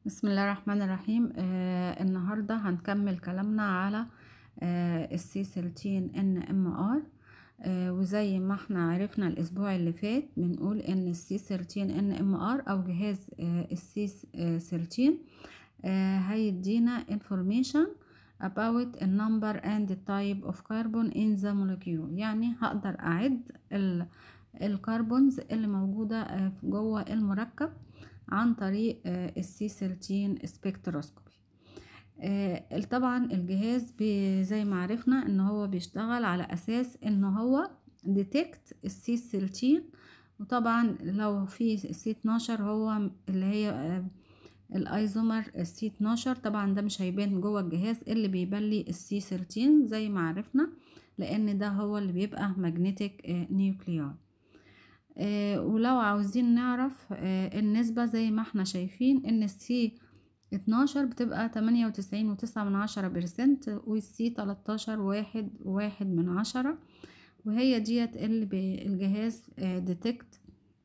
بسم الله الرحمن الرحيم آه النهاردة هنكمل كلامنا على آه السي 13 ان ام ار آه وزي ما احنا عرفنا الاسبوع اللي فات بنقول ان السي 13 ان ام ار او جهاز آه السي 13 آه هيدينا information about the number and the type of carbon in the molecule يعني هقدر اعد الكربونز اللي موجودة آه جوه المركب عن طريق السي 13 سبكتروسكوبي طبعا الجهاز زي ما عرفنا ان هو بيشتغل على اساس ان هو ديتكت السي 13 وطبعا لو في السي 12 هو اللي هي الايزومر السي 12 طبعا ده مش هيبان جوه الجهاز اللي بيبان لي السي 13 زي ما عرفنا لان ده هو اللي بيبقى ماجنتيك نيوكليار آه ولو عاوزين نعرف آه النسبة زي ما احنا شايفين ان السي اتناشر بتبقى تمانية وتسعين وتسعة من عشرة برسنت والسي تلاتاشر واحد واحد من عشرة وهي ديت اللي الجهاز آه ديتكت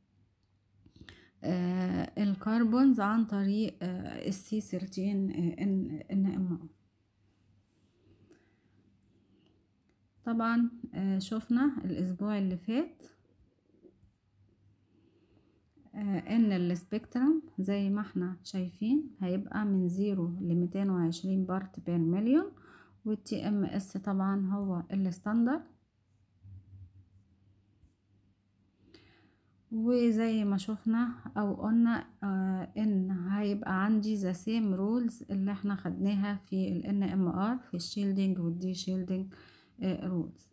الكربونز عن طريق السي سيرتين ان ان ام طبعا شفنا الاسبوع اللي فات ان السبيكترم زي ما احنا شايفين هيبقى من زيرو لميتين وعشرين بارت بير مليون والتي ام اس طبعا هو الستاندر وزي ما شفنا او قلنا آه ان هيبقى عندي ذا سيم رولز اللي احنا خدناها في ال ان ام ار في الشيلدنج والدي شيلدنج رولز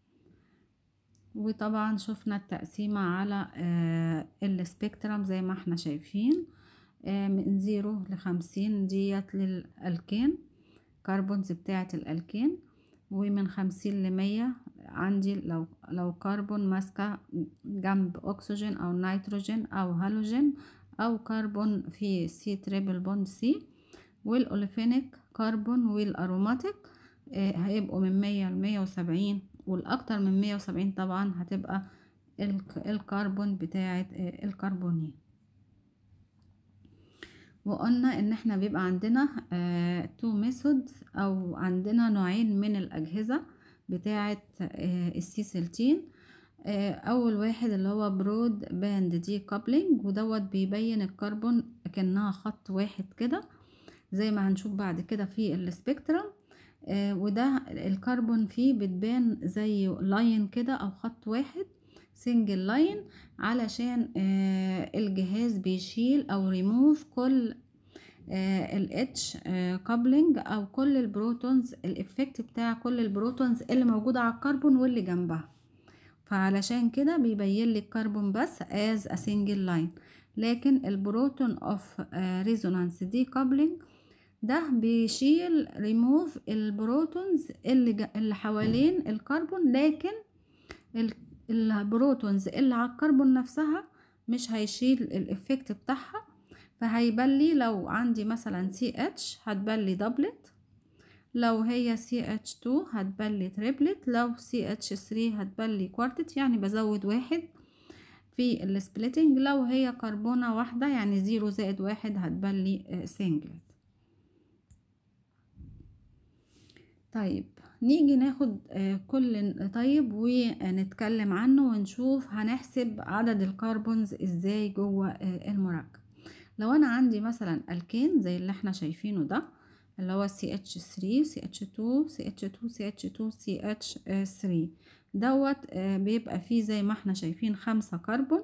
وطبعا شفنا التقسيمة على آه السبيكترم زي ما احنا شايفين آه من زيرو لخمسين ديت للألكين كربونز بتاعة الألكين ومن خمسين لمية عندي لو لو كربون ماسكة جنب أكسجين أو نيتروجين أو هالوجين أو كربون في سي تريبل بوند سي والأوليفينيك كربون والأروماتيك آه هيبقوا من مية لمية وسبعين والاكتر من مية وسبعين طبعا هتبقى الكربون بتاعة الكربونين وقلنا ان احنا بيبقى عندنا تو ميثود او عندنا نوعين من الاجهزة بتاعة السي سلتين اول واحد اللي هو برود باند دي كابلينج ودوت بيبين الكربون كأنها خط واحد كده زي ما هنشوف بعد كده في السبيكترم آه وده الكربون فيه بتبان زي لاين كده او خط واحد سنجل لاين علشان آه الجهاز بيشيل او ريموف كل آه الاتش كابلنج او كل البروتونز الافكت بتاع كل البروتونز اللي موجودة على الكربون واللي جنبها فعلشان كده بيبين لي الكربون بس as a single line لكن البروتون اوف ريزونانس دي كابلنج ده بيشيل ريموف البروتونز اللي, اللي حوالين الكربون لكن البروتونز اللي على الكربون نفسها مش هيشيل الافكت بتاعها فهيبان لي لو عندي مثلا سي اتش هتبان لي دبلت لو هي سي اتش 2 هتبان لي تريبلت لو سي اتش 3 هتبان لي كوارتت يعني بزود واحد في السبليتنج لو هي كربونة واحدة يعني زيرو زائد واحد هتبان لي سنجلت طيب نيجي ناخد كل طيب ونتكلم عنه ونشوف هنحسب عدد الكربونز ازاي جوه المركب لو انا عندي مثلا الكين زي اللي احنا شايفينه ده اللي هو CH3 CH2 CH2 CH2 CH3 دوت بيبقى فيه زي ما احنا شايفين خمسة كربون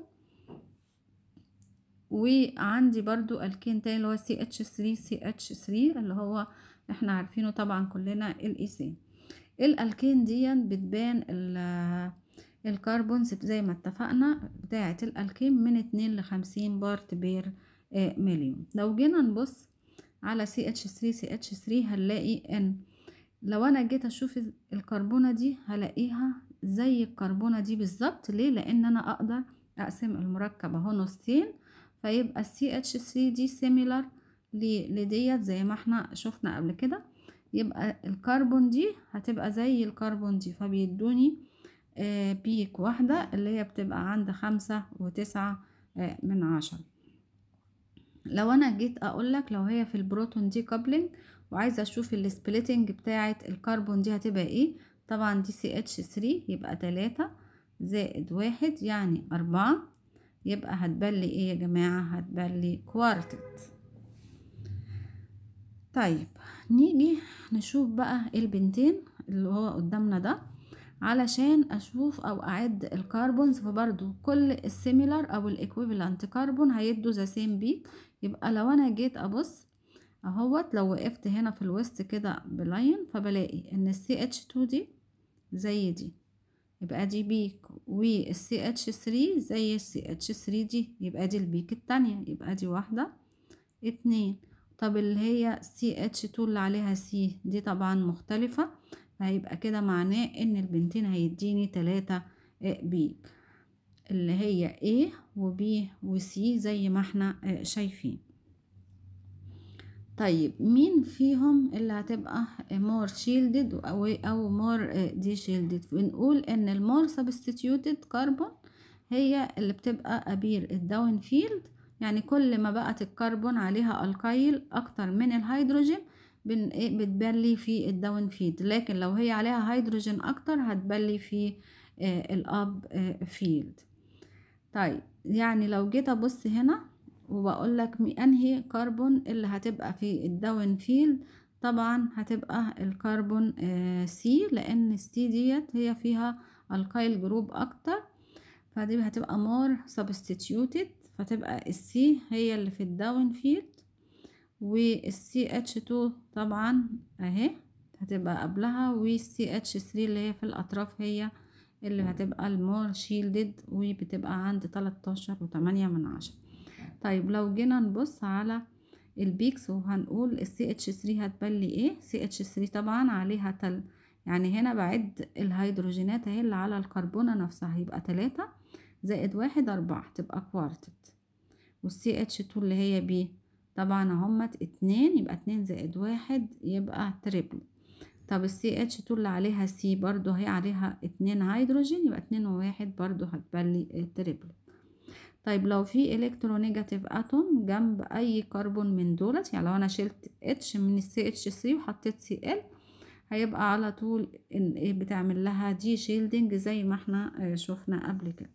وعندي برضو الكين تاني اللي هو CH3 CH3 اللي هو احنا عارفينه طبعا كلنا الايثين الالكين دي بتبان الكربونز زي ما اتفقنا بتاعه الالكين من اتنين لخمسين بارت بير مليون لو جينا نبص على CH3 CH3 هنلاقي ان لو انا جيت اشوف الكربونة دي هلاقيها زي الكربونة دي بالظبط ليه لان انا اقدر اقسم المركب اهو نصين فيبقى السي اتش 3 دي سيميلر لديت زي ما احنا شفنا قبل كده يبقى الكربون دي هتبقى زي الكربون دي فبيدوني آه بيك واحدة اللي هي بتبقى عند خمسة وتسعة آه من عشرة لو انا جيت اقول لك لو هي في البروتون دي كابلنج وعايزه اشوف السبليتنج بتاعه الكربون دي هتبقى ايه طبعا دي سي اتش 3 يبقى تلاتة زائد واحد يعني أربعة يبقى هتبلي ايه يا جماعة هتبلي كوارتت طيب نيجي نشوف بقى البنتين اللي هو قدامنا ده علشان اشوف او اعد الكربونز فبرضو كل السيميلر او الايكويفالنت كربون هيدوا ذا سيم بيك يبقى لو انا جيت ابص اهوت لو وقفت هنا في الوسط كده بلاين فبلاقي ان السي اتش 2 دي زي دي يبقى دي بيك والسي اتش 3 زي السي اتش 3 دي يبقى دي البيك التانية يبقى دي واحدة اتنين طب اللي هي سي اتش 2 اللي عليها سي دي طبعا مختلفة فهيبقى كده معناه ان البنتين هيديني تلاتة بيك اللي هي A و B و C زي ما احنا شايفين طيب مين فيهم اللي هتبقى more shielded او او more دي shielded بنقول ان المور substituted carbon هي اللي بتبقى ابير الداون فيلد يعني كل ما بقت الكربون عليها الكايل اكتر من الهيدروجين بتبلي في الداون فيلد لكن لو هي عليها هيدروجين اكتر هتبلي في الاب فيلد طيب يعني لو جيت ابص هنا وبقول لك انهي كربون اللي هتبقى في الداون فيلد طبعا هتبقى الكربون سي لان السي ديت هي فيها الكايل جروب اكتر فدي هتبقى مور سبستيتيوتد فتبقى السي هي اللي في الداون فيلد والسي اتش 2 طبعا اهي هتبقى قبلها والسي اتش 3 اللي هي في الاطراف هي اللي هتبقى المور شيلدد وبتبقى عند 13 وتمانية من عشرة طيب لو جينا نبص على البيكس وهنقول السي اتش 3 هتبلي ايه سي اتش 3 طبعا عليها تل يعني هنا بعد الهيدروجينات اهي اللي على الكربونة نفسها يبقى تلاتة زائد واحد أربعة تبقى كوارتت والسي اتش 2 اللي هي بي طبعا همت اتنين يبقى اتنين زائد واحد يبقى تريبل طب السي اتش 2 اللي عليها سي برضو هي عليها اتنين هيدروجين يبقى اتنين وواحد برضو هتبلي تريبل طيب لو في الكترونيجاتيف اتوم جنب اي كربون من دولت يعني لو انا شلت اتش من السي اتش 3 وحطيت سي ال هيبقى على طول بتعمل لها دي شيلدنج زي ما احنا شفنا قبل كده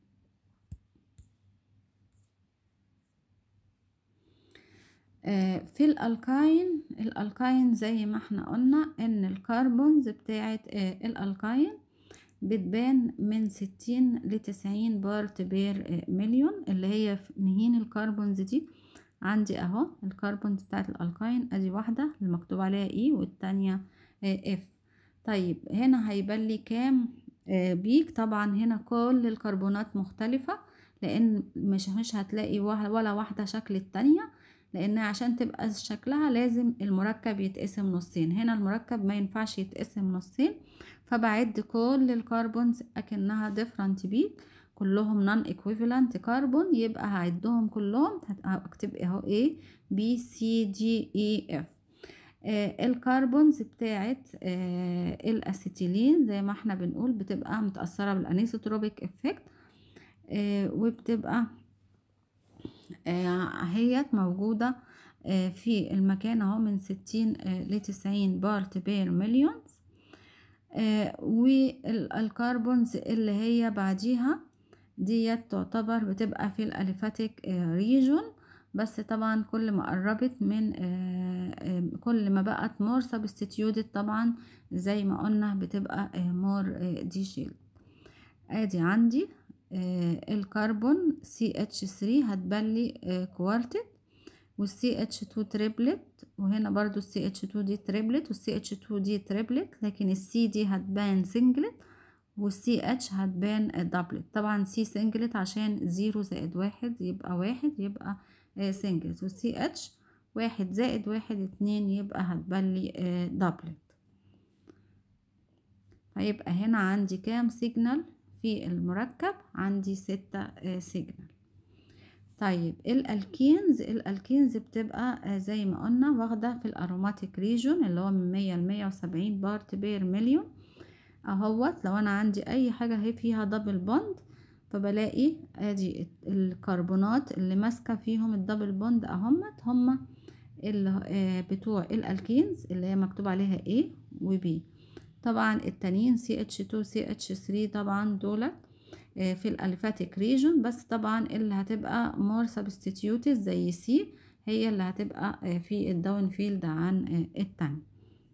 في الالكاين الالكاين زي ما احنا قلنا ان الكربونز بتاعه الالكاين بتبان من ستين لتسعين بارت بير مليون اللي هي نهين الكربونز دي عندي اهو الكربونز بتاعه الالكاين ادي واحده اللي مكتوب عليها اي والتانية اف طيب هنا هيبان لي كام بيك طبعا هنا كل الكربونات مختلفه لان مش مش هتلاقي ولا واحده شكل التانية لان عشان تبقى شكلها لازم المركب يتقسم نصين هنا المركب ما ينفعش يتقسم نصين فبعد كل الكربونز اكنها different بيك كلهم non equivalent كربون يبقى هعدهم كلهم هكتب اهو A B C D E F آه الكربونز بتاعت آه الاسيتيلين زي ما احنا بنقول بتبقى متأثرة بالانيسوتروبيك افكت آه وبتبقى هي موجودة في المكان اهو من ستين لتسعين بارت بير مليون والكربونز اللي هي بعديها ديت تعتبر بتبقى في الاليفاتيك ريجون بس طبعا كل ما قربت من كل ما بقت مور سبستيتيوتد طبعا زي ما قلنا بتبقى مور دي شيل ادي عندي الكربون CH3 هتبلي كوارتت والسي اتش 2 تريبلت وهنا برضو السي اتش 2 دي تريبلت والسي اتش 2 دي تريبلت لكن السي دي هتبان سنجلت والسي اتش هتبان دبلت طبعا سي سنجلت عشان زيرو زائد واحد يبقى واحد يبقى سنجلت والسي اتش واحد زائد واحد اتنين يبقى هتبلي دبلت فيبقى هنا عندي كام سيجنال في المركب عندي ستة سيجنال طيب الالكينز الالكينز بتبقى زي ما قلنا واخده في الاروماتيك ريجون اللي هو من مية لمية وسبعين بارت بير مليون اهوت لو انا عندي اي حاجه هي فيها دبل بوند فبلاقي ادي الكربونات اللي ماسكه فيهم الدبل بوند اهمت هما اللي آه، بتوع الالكينز اللي هي مكتوب عليها A و B طبعا التانيين CH2 CH3 طبعا دولت آه، في الاليفاتيك ريجون بس طبعا اللي هتبقى مور سبستيتيوتد زي C هي اللي هتبقى آه، في الداون فيلد عن آه، التاني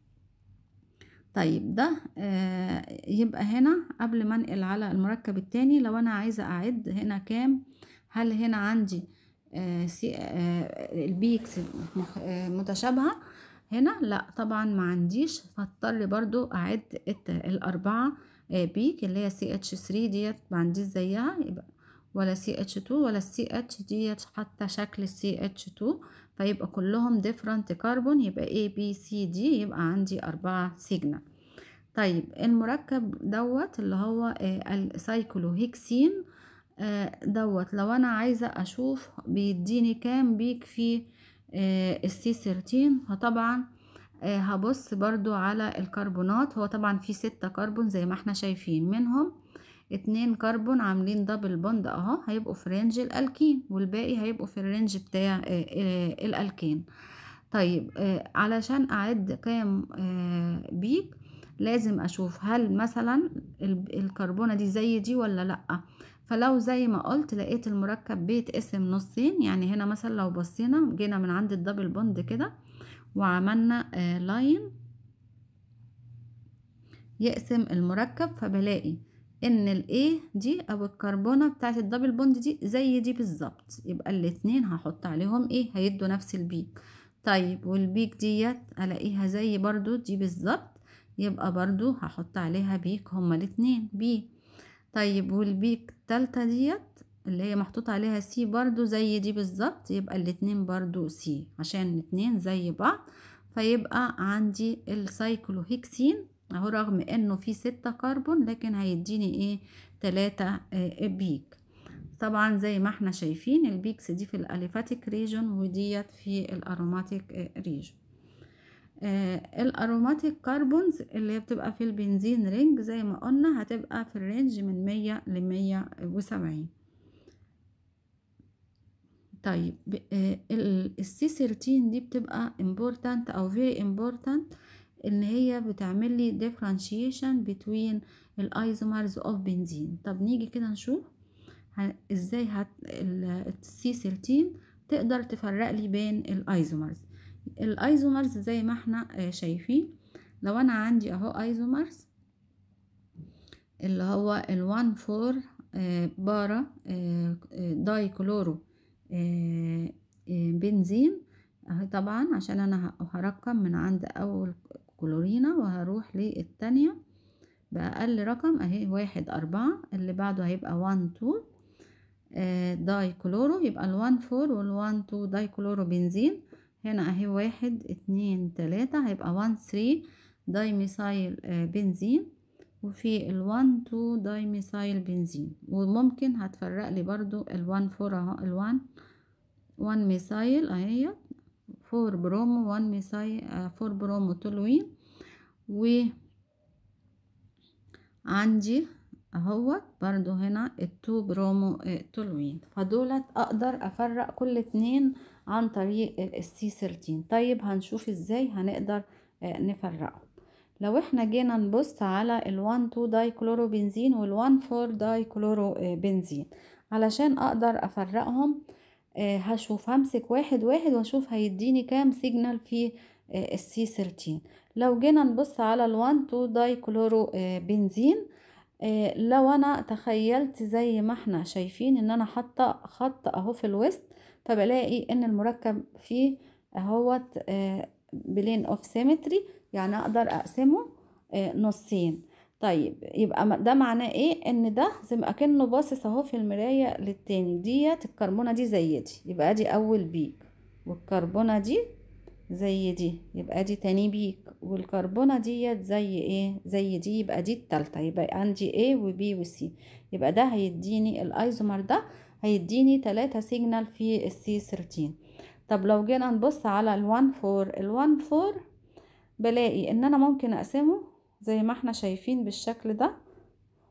طيب ده آه، يبقى هنا قبل ما انقل على المركب التاني لو انا عايزة اعد هنا كام هل هنا عندي آه، سي آه، البيكس مخ- آه، متشابهة هنا لا طبعا ما عنديش فاضطر برضو اعد الت- الاربعة آه، بيك اللي هي سي اتش 3 ديت ما عنديش زيها يبقى ولا سي اتش 2 ولا السي اتش ديت حتى شكل السي اتش 2 فيبقى كلهم different كربون يبقى A B C D يبقى عندي أربعة سيجنال طيب المركب دوت اللي هو آه، السايكلوهيكسين آه، دوت لو انا عايزة اشوف بيديني كام بيك في السي 13 فطبعا آه، هبص برضو على الكربونات هو طبعا في ستة كربون زي ما احنا شايفين منهم اتنين كربون عاملين دبل بوند اهو هيبقوا في رينج الالكين والباقي هيبقوا في الرينج بتاع آه، آه، الالكين طيب آه، علشان اعد كام آه، بيك لازم اشوف هل مثلا ال- الكربونة دي زي دي ولا لأ فلو زي ما قلت لقيت المركب بيتقسم نصين يعني هنا مثلا لو بصينا جينا من عند الدبل بوند كده وعملنا آه، لاين يقسم المركب فبلاقي ان الايه دي او الكربونة بتاعت الدبل بوند دي زي دي بالظبط يبقى الاتنين هحط عليهم ايه هيدوا نفس البيك طيب والبيك ديت الاقيها زي برضو دي بالظبط يبقى برضو هحط عليها بيك هما الاتنين بي طيب والبيك التالتة ديت اللي هي محطوط عليها سي برضو زي دي بالظبط يبقى الاتنين برضو سي عشان الاتنين زي بعض فيبقى عندي السايكلوهيكسين اهو رغم انه في ستة كربون لكن هيديني ايه تلاتة آه، بيك طبعا زي ما احنا شايفين البيكس دي في الاليفاتيك ريجون وديت في الاروماتيك ريجون آه الاروماتيك كربونز اللي هي بتبقى في البنزين رينج زي ما قلنا هتبقى في الرينج من مية لمية وسبعين طيب السي 13 دي بتبقى important او very important ان هي بتعمل لي differentiation between الايزومرز اوف بنزين طب نيجي كده نشوف ه- ازاي هت السي 13 تقدر تفرق لي بين الايزومرز الايزومرز زي ما احنا آه، شايفين لو انا عندي اهو ايزومرز اللي هو الوان فور آه، بارا آه، آه، داي كلورو آه، آه، بنزين اهي طبعا عشان انا ه- هرقم من عند اول كلورينا وهروح للتانية بأقل رقم اهي واحد أربعة اللي بعده هيبقى وان تو آه، داي كلورو يبقى الوان فور والوان تو داي كلورو بنزين هنا اهي واحد اتنين تلاتة هيبقى وان ثري داي ميثايل آه، بنزين وفي الوان تو داي ميثايل بنزين وممكن هتفرق لي برضو الوان فور اهو الوان وان ميثايل اهي فور برومو وان ميثايل آه، فور برومو تولوين و عندي اهوت برضو هنا التو برومو آه، تولوين فدولت اقدر افرق كل اتنين عن طريق السي 13 طيب هنشوف ازاي هنقدر آه، نفرقهم لو احنا جينا نبص على ال1 2 داي كلورو بنزين وال1 4 داي كلورو آه، بنزين علشان اقدر افرقهم آه، هشوف همسك واحد واحد واشوف هيديني كام سيجنال في السي 13 لو جينا نبص على ال1 2 داي كلورو آه، بنزين آه، لو انا تخيلت زي ما احنا شايفين ان انا حاطه خط اهو في الوسط فبلاقي ان المركب فيه اهوت بلين اوف سيمتري يعني اقدر اقسمه آه، نصين طيب يبقى م- ده معناه ايه ان ده زي ما اكنه باصص اهو في المرايه للتاني ديت الكربونه دي زي دي يبقى دي اول بيك والكربونه دي زي دي يبقى دي تاني بيك والكربونة ديت زي ايه زي دي يبقى دي التالتة يبقى عندي A و B و C يبقى ده هيديني الايزومر ده هيديني تلاتة سيجنال في السي 13 طب لو جينا نبص على الوان فور الوان فور بلاقي ان انا ممكن اقسمه زي ما احنا شايفين بالشكل ده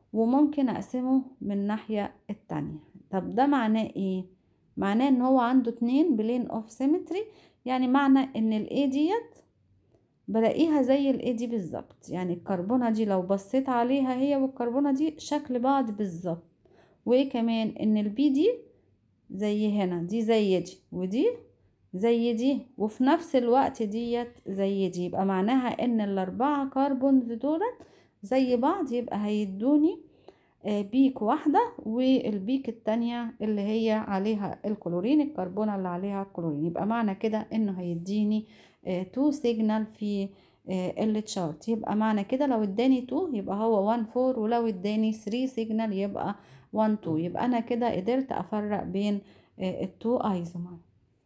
وممكن اقسمه من الناحية التانية طب ده معناه ايه معناه ان هو عنده اتنين بلين اوف سيمتري يعني معنى ان الاي ديت بلاقيها زي الاي دي بالظبط يعني الكربونة دي لو بصيت عليها هي والكربونة دي شكل بعض بالظبط وايه كمان ان البي دي زي هنا دي زي دي ودي زي دي وفي نفس الوقت ديت زي دي يبقى معناها ان الاربعة كربونز دولت زي بعض يبقى هيدوني بيك واحدة والبيك التانية اللي هي عليها الكلورين الكربونة اللي عليها الكلورين يبقى معنى كده انه هيديني تو سيجنال في التشارت يبقى معنى كده لو اداني 2 يبقى هو 1 4 ولو اداني 3 سيجنال يبقى 1 2 يبقى انا كده قدرت افرق بين التو ايزومر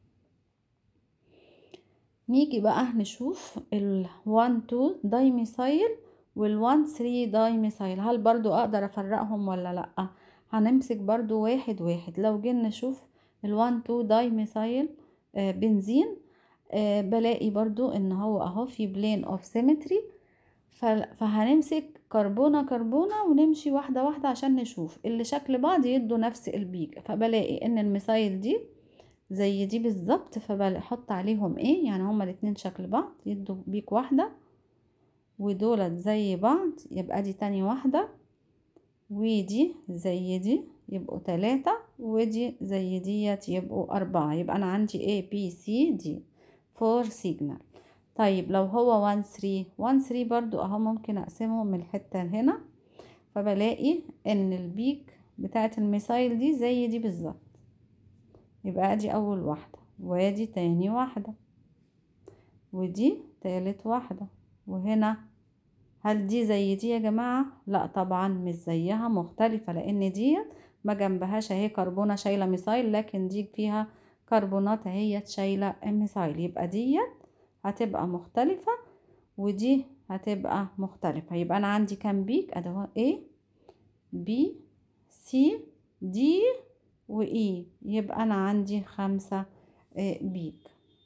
نيجي بقى نشوف ال 1 2 دايميثايل وال 1 3 دايميثايل هل برضو اقدر افرقهم ولا لا هنمسك برضو واحد واحد لو جينا نشوف ال 1 2 دايميثايل بنزين آه بلاقي برضو ان هو اهو في بلين اوف سيمتري فهنمسك كربونة كربونة ونمشي واحدة واحدة عشان نشوف اللي شكل بعض يدوا نفس البيك فبلاقي ان الميثايل دي زي دي بالظبط فبحط عليهم ايه يعني هما الاتنين شكل بعض يدوا بيك واحدة ودولت زي بعض يبقى دي تاني واحدة ودي زي دي يبقوا تلاتة ودي زي ديت يبقوا أربعة يبقى أنا عندي A B C D فور سيجنال طيب لو هو 1 3 1 3 برضو اهو ممكن اقسمه من الحتة هنا فبلاقي ان البيك بتاعت الميثايل دي زي دي بالظبط يبقى ادي اول واحدة وادي تاني واحدة ودي تالت واحدة وهنا هل دي زي دي يا جماعة لا طبعا مش زيها مختلفة لان دي ما جنبهاش اهي كربونة شايلة ميثايل لكن دي فيها كربونات اهي شايلة الميثايل يبقى ديت هتبقى مختلفة ودي هتبقى مختلفة يبقى انا عندي كام بيك ادي A B C D و E يبقى انا عندي خمسة بيك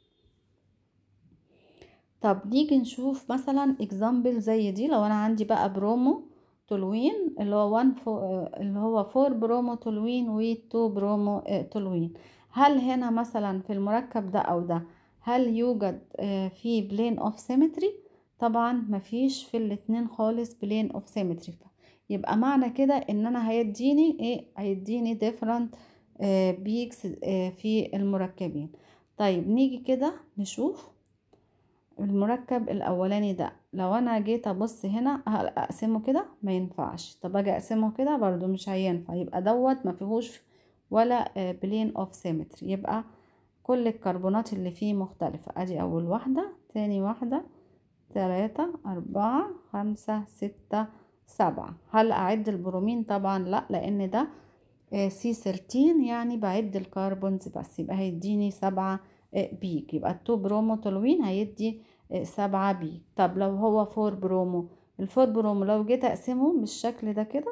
طب نيجي نشوف مثلا اكزامبل زي دي لو انا عندي بقى برومو تولوين اللي هو 1 اللي هو 4 برومو تولوين و 2 برومو تولوين هل هنا مثلا في المركب ده او ده هل يوجد في بلين اوف سيمتري طبعا مفيش في الاتنين خالص بلين اوف سيمتري يبقى معنى كده ان انا هيديني ايه هيديني different بيكس في المركبين طيب نيجي كده نشوف المركب الاولاني ده لو انا جيت ابص هنا اقسمه كده ما ينفعش طب اجي اقسمه كده برضو مش هينفع يبقى دوت ما فيهوش ولا بلين اوف سيمتري يبقى كل الكربونات اللي فيه مختلفة ادي اول واحدة تاني واحدة تلاتة اربعة خمسة ستة سبعة هل اعد البرومين طبعا لا لان ده سي سيرتين يعني بعد الكربونز بس يبقى هيديني سبعة بيك يبقى التو برومو تولوين هيدي سبعة بيك طب لو هو فور برومو الفور برومو لو جيت اقسمه بالشكل ده كده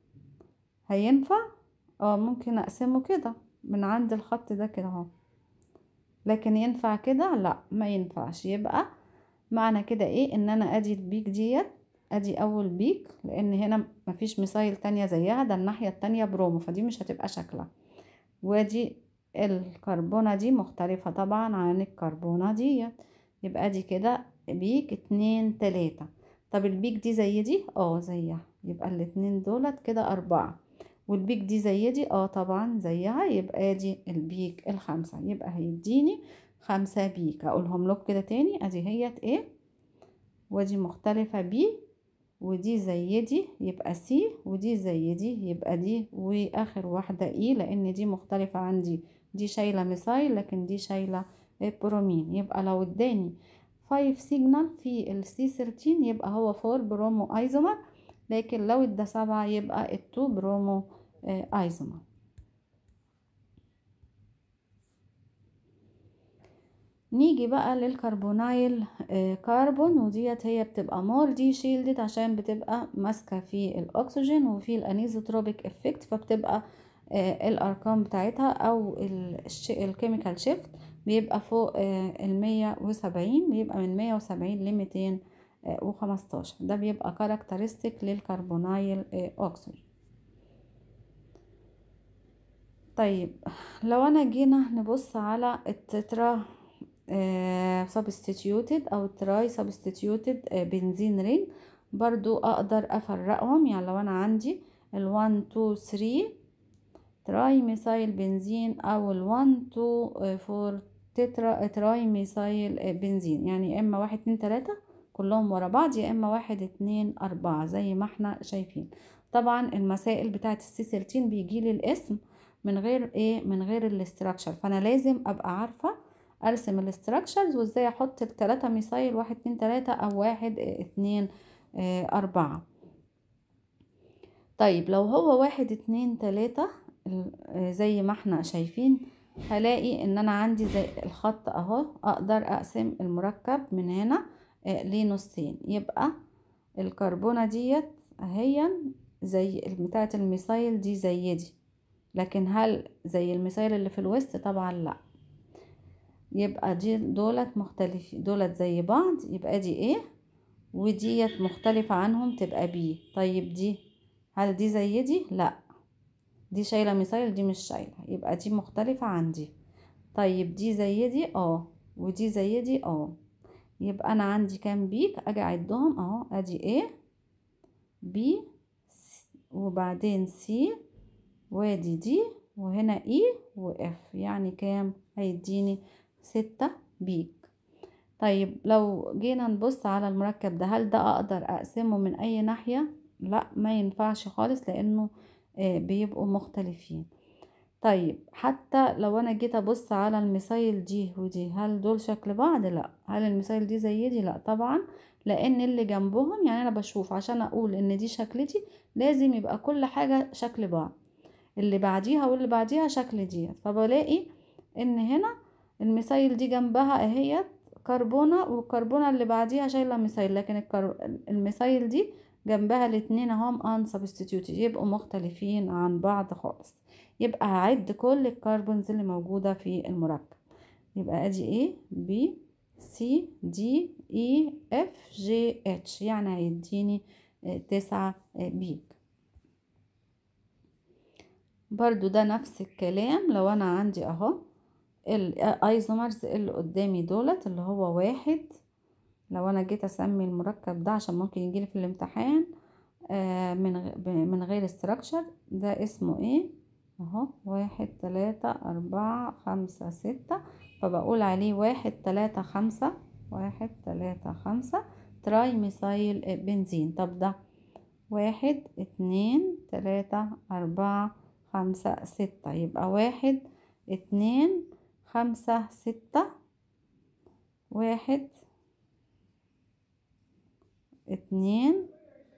هينفع اه ممكن اقسمه كده من عند الخط ده كده اهو لكن ينفع كده لا ما ينفعش يبقى معنى كده ايه ان انا ادي البيك ديت ادي اول بيك لان هنا مفيش ميثايل تانية زيها ده الناحية التانية برومو فدي مش هتبقى شكلها وادي الكربونة دي مختلفة طبعا عن الكربونة ديت يبقى دي كده بيك اتنين تلاتة طب البيك دي زي دي اه زيها يبقى الاتنين دولت كده اربعة والبيك دي زي دي اه طبعا زيها يبقى دي البيك الخمسة يبقى هيديني خمسة بيك اقولهم لكم كده تاني ادي هيت ايه ودي مختلفة بي ودي زي دي يبقى سي ودي زي دي يبقى دي واخر واحدة اي لان دي مختلفة عن دي دي شايلة ميثايل لكن دي شايلة برومين يبقى لو اداني 5 سيجنال في السي 13 يبقى هو 4 برومو ايزومر لكن لو ادى سبعة يبقى التو برومو ايزومر نيجي بقى للكربونايل كربون وديت هي بتبقى مور دي شيلدد عشان بتبقى ماسكة في الاكسجين وفي الانيزوتروبيك افكت فبتبقى الارقام بتاعتها او الكيميكال شيفت بيبقى فوق المية وسبعين بيبقى من مية وسبعين لميتين وخمستاشر ده بيبقى كاركترستيك للكربونايل أكسجين طيب لو انا جينا نبص على التترا سبستيتيوتد او التراي سبستيتيوتد بنزين رينج برضو اقدر افرقهم يعني لو انا عندي ال1 2 3 تراي ميثايل بنزين او ال1 2 4 تترا تراي ميثايل بنزين يعني يا اما واحد اتنين تلاتة كلهم ورا بعض يا اما واحد اتنين اربعة زي ما احنا شايفين طبعا المسائل بتاعت السي 13 بيجيلي الاسم من غير ايه من غير الاستراكشر فانا لازم ابقى عارفه ارسم الاستراكشرز وازاي احط التلاتة ميثايل واحد اتنين تلاتة او واحد اتنين اه اربعة طيب لو هو واحد اتنين تلاتة زي ما احنا شايفين هلاقي ان انا عندي زي الخط اهو اقدر اقسم المركب من هنا اه لنصين يبقى الكربونة ديت اهي زي بتاعة الميثايل دي زي دي لكن هل زي المثال اللي في الوسط طبعا لا يبقى دي دولت مختلف دولت زي بعض يبقى دي ايه وديت مختلفة عنهم تبقى بي طيب دي هل دي زي دي لا دي شايلة مثال دي مش شايلة يبقى دي مختلفة عن دي طيب دي زي دي اه ودي زي دي اه يبقى انا عندي كام بيك اجي اعدهم اهو ادي ايه بي وبعدين سي وادي دي وهنا اي واف يعني كام هيديني ستة بيك طيب لو جينا نبص على المركب ده هل ده اقدر اقسمه من اي ناحية لا ما ينفعش خالص لانه بيبقوا مختلفين طيب حتى لو انا جيت ابص على الميثايل دي ودي هل دول شكل بعض لا هل الميثايل دي زي دي لا طبعا لان اللي جنبهم يعني انا بشوف عشان اقول ان دي شكلتي لازم يبقى كل حاجة شكل بعض اللي بعديها واللي بعديها شكل دي فبلاقي ان هنا الميثايل دي جنبها اهيت كربونة والكربونة اللي بعديها شايلة ميثايل لكن الكر... الميثايل دي جنبها الاتنين اهم ان سبستيتيوتد يبقوا مختلفين عن بعض خالص يبقى هعد كل الكربونز اللي موجودة في المركب يبقى ادي A B C D E F G H يعني هيديني تسعة بيك برضو ده نفس الكلام لو انا عندي اهو الايزومرز اللي قدامي دولت اللي هو واحد لو انا جيت اسمي المركب ده عشان ممكن يجيلي في الامتحان آه من من غير استراكشر ده اسمه ايه اهو واحد تلاتة اربعة خمسة ستة فبقول عليه واحد تلاتة خمسة واحد تلاتة خمسة تراي ميثايل بنزين طب ده واحد اتنين تلاتة اربعة خمسة ستة يبقى واحد اتنين خمسة ستة واحد اتنين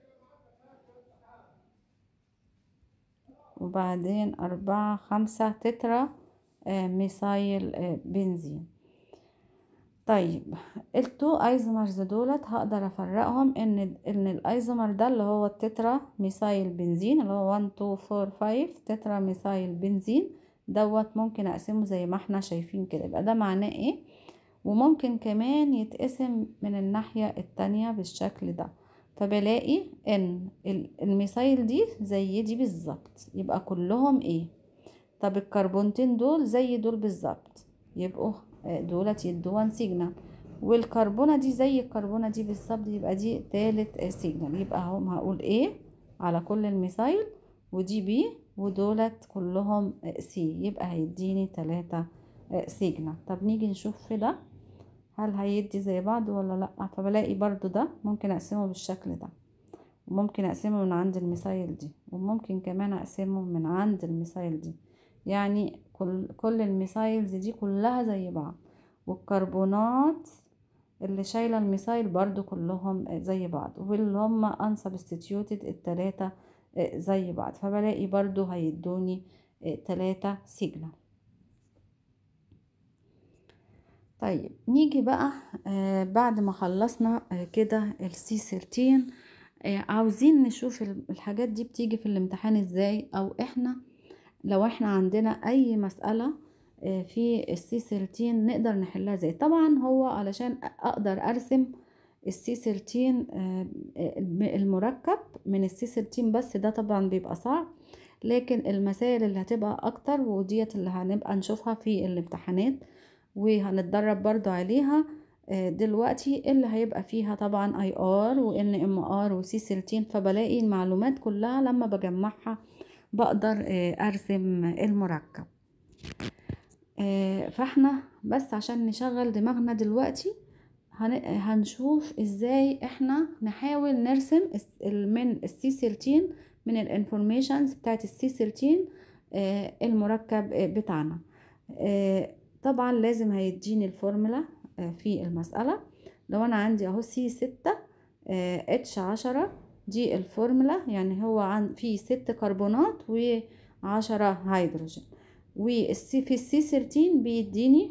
وبعدين أربعة خمسة تترا آه ميثايل آه بنزين طيب التو ايزومرز دولت هقدر افرقهم ان ان الايزومر ده اللي هو التترا ميثايل بنزين اللي هو 1 2 4 5 تترا ميثايل بنزين دوت ممكن اقسمه زي ما احنا شايفين كده يبقى ده معناه ايه وممكن كمان يتقسم من الناحية التانية بالشكل ده فبلاقي ان الميثايل دي زي دي بالظبط يبقى كلهم ايه طب الكربونتين دول زي دول بالظبط يبقوا دولت يدوا 1 سيجنال والكربونة دي زي الكربونة دي بالظبط يبقى دي تالت سيجنال يبقى هم هقول ايه على كل الميثايل ودي بي ودولت كلهم سي يبقى هيديني تلاتة سيجنال طب نيجي نشوف في ده هل هيدي زي بعض ولا لا فبلاقي برضو ده ممكن اقسمه بالشكل ده وممكن اقسمه من عند الميثايل دي وممكن كمان اقسمه من عند الميثايل دي يعني كل كل الميثايلز دي كلها زي بعض والكربونات اللي شايلة الميثايل برضو كلهم زي بعض واللي هم unsubstituted التلاتة زي بعض فبلاقي برضو هيدوني تلاتة سيجنال طيب نيجي بقى آه بعد ما خلصنا آه كده السي 13 آه عاوزين نشوف الحاجات دي بتيجي في الامتحان ازاي او احنا لو احنا عندنا اي مسألة آه في السي 13 نقدر نحلها ازاي طبعا هو علشان اقدر ارسم السي 13 آه، المركب من السي 13 بس ده طبعا بيبقى صعب لكن المسائل اللي هتبقى اكتر وديت اللي هنبقى نشوفها في الامتحانات وهنتدرب برضو عليها آه، دلوقتي اللي هيبقى فيها طبعا اي ار وان ام ار وسي 13 فبلاقي المعلومات كلها لما بجمعها بقدر آه، ارسم المركب آه، فاحنا بس عشان نشغل دماغنا دلوقتي هنشوف ازاي احنا نحاول نرسم من السي 13 من الانفورميشنز بتاعت السي 13 المركب بتاعنا طبعا لازم هيديني الفورمولا في المسألة لو انا عندي اهو سي ستة اتش عشرة دي الفورمولا يعني هو عن في ست كربونات وعشرة هيدروجين والسي في السي 13 بيديني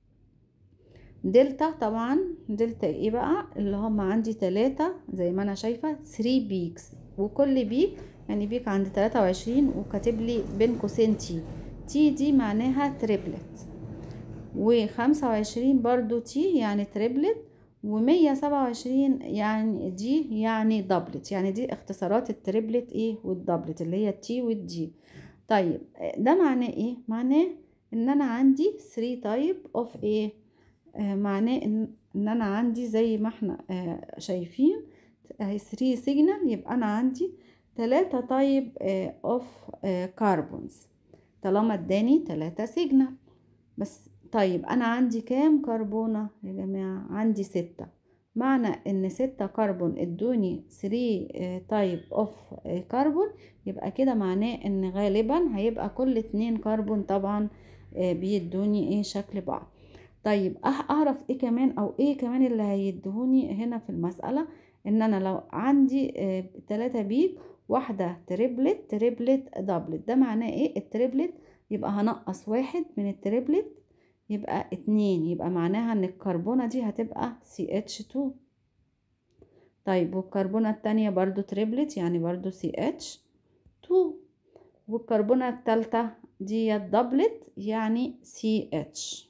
دلتا طبعا دلتا ايه بقى اللي هم عندي تلاتة زي ما انا شايفة 3 بيكس وكل بيك يعني بيك عند تلاتة وعشرين وكاتب لي بين قوسين تي تي دي معناها تريبلت وخمسة وعشرين برضو تي يعني تريبلت ومية سبعة وعشرين يعني دي يعني دبلت يعني دي اختصارات التريبلت ايه والدبلت اللي هي التي والدي طيب ده معناه ايه معناه ان انا عندي 3 تايب اوف ايه آه معناه ان ان انا عندي زي ما احنا آه شايفين 3 سيجنال يبقى انا عندي 3 تايب اوف كاربونز طالما اداني 3 سيجنال بس طيب انا عندي كام كربونة يا جماعة عندي ستة معنى ان ستة كربون ادوني 3 تايب اوف كربون يبقى كده معناه ان غالبا هيبقى كل اتنين كربون طبعا آه، بيدوني ايه شكل بعض طيب اعرف ايه كمان او ايه كمان اللي هيدهوني هنا في المسألة ان انا لو عندي اه تلاتة بيك واحدة تريبلت تريبلت دبلت ده معناه ايه التريبلت يبقى هنقص واحد من التريبلت يبقى اتنين يبقى معناها ان الكربونة دي هتبقى CH2 طيب والكربونة التانية برضو تريبلت يعني برضو CH2 والكربونة التالتة دي دبلت يعني CH